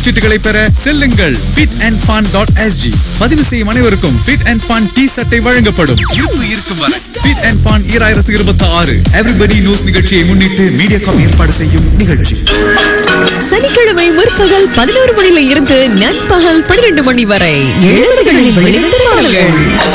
சீட்டுகளை பெற செல்லுங்கள் fit and fun dot SG பதிவு செய்யும் அனைவருக்கும் fit and fun டி சட்டை வழங்கப்படும் இருப்பு இருக்கும் வரை fit and fun ஈராயிரத்து இருபத்தி ஆறு எவ்ரிபடி நியூஸ் நிகழ்ச்சியை முன்னிட்டு மீடியாகாம் ஏற்பாடு செய்யும் நிகழ்ச்சி சனிக்கிழமை முற்பகல் பதினோரு மணியில இருந்து நண்பகல் பன்னிரண்டு மணி வரை எழுபதுகளில் வெளிவந்த பாடல்கள்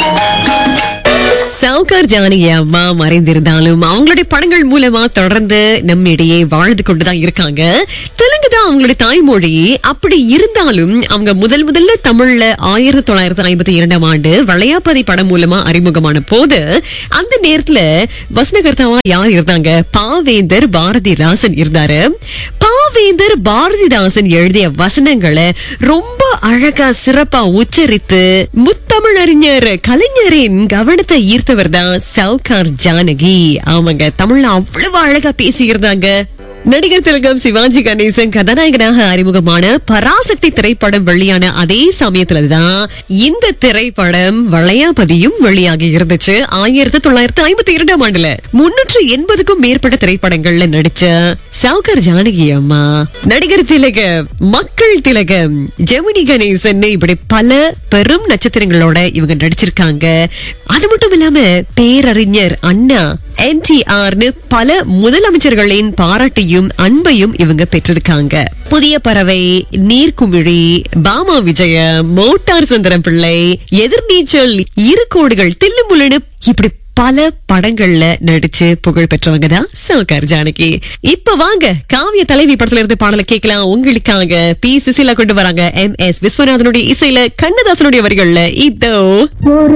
சவுகார் ஜானகி அம்மா மறைந்திருந்தாலும் அவங்களுடைய படங்கள் மூலமா தொடர்ந்து நம்மிடையே வாழ்ந்து கொண்டுதான் இருக்காங்க தெலுங்கு தான் அவங்களுடைய தாய்மொழி அப்படி இருந்தாலும் அவங்க முதல் முதல்ல தமிழ்ல ஆயிரத்தி தொள்ளாயிரத்தி ஐம்பத்தி இரண்டாம் ஆண்டு வளையாபதி படம் மூலமா அறிமுகமான போது அந்த நேரத்துல வசனகர்த்தாவா யார் இருந்தாங்க பாவேந்தர் பாரதிராசன் இருந்தாரு பாவேந்தர் பாரதிதாசன் எழுதிய வசனங்களை ரொம்ப அழகா சிறப்பா உச்சரித்து முத்தமிழறிஞர் கலைஞரின் கவனத்தை ஈர்த்தவர் தான் சவுகார் ஜானகி ஆமாங்க தமிழ்ல அவ்வளவு அழகா பேசியிருந்தாங்க நடிகர் திலகம் சிவாஜி கணேசன் கதாநாயகனாக அறிமுகமான பராசக்தி திரைப்படம் வெளியான அதே சமயத்துல தான் இந்த திரைப்படம் வளையாபதியும் வெளியாகி இருந்துச்சு ஆயிரத்தி தொள்ளாயிரத்தி ஐம்பத்தி இரண்டாம் ஆண்டுல முன்னூற்று எண்பதுக்கும் மேற்பட்ட திரைப்படங்கள்ல நடிச்ச சவுகர் ஜானகி அம்மா நடிகர் திலகம் மக்கள் திலகம் ஜெமினி கணேசன் இப்படி பல பெரும் நட்சத்திரங்களோட இவங்க நடிச்சிருக்காங்க அது மட்டும் இல்லாம பேரறிஞர் அண்ணா என்டிஆர்னு பல முதலமைச்சர்களின் பாராட்டையும் அன்பையும் இவங்க பெற்றிருக்காங்க புதிய பறவை நீர்க்குமிழி பாமா விஜயம் மோட்டார் சுந்தரம் பிள்ளை எதிர்நீச்சல் இரு கோடுகள் தில்லுமுள்ளுன்னு இப்படி பல படங்கள்ல நடிச்சு புகழ் பெற்றவங்க தான் சவுகார் ஜானகி இப்ப வாங்க காவிய தலைவி படத்துல இருந்து பாடலை கேட்கலாம் உங்களுக்காக பி சுசிலா கொண்டு வராங்க எம் எஸ் விஸ்வநாதனுடைய இசையில கண்ணதாசனுடைய வரிகள்ல இதோ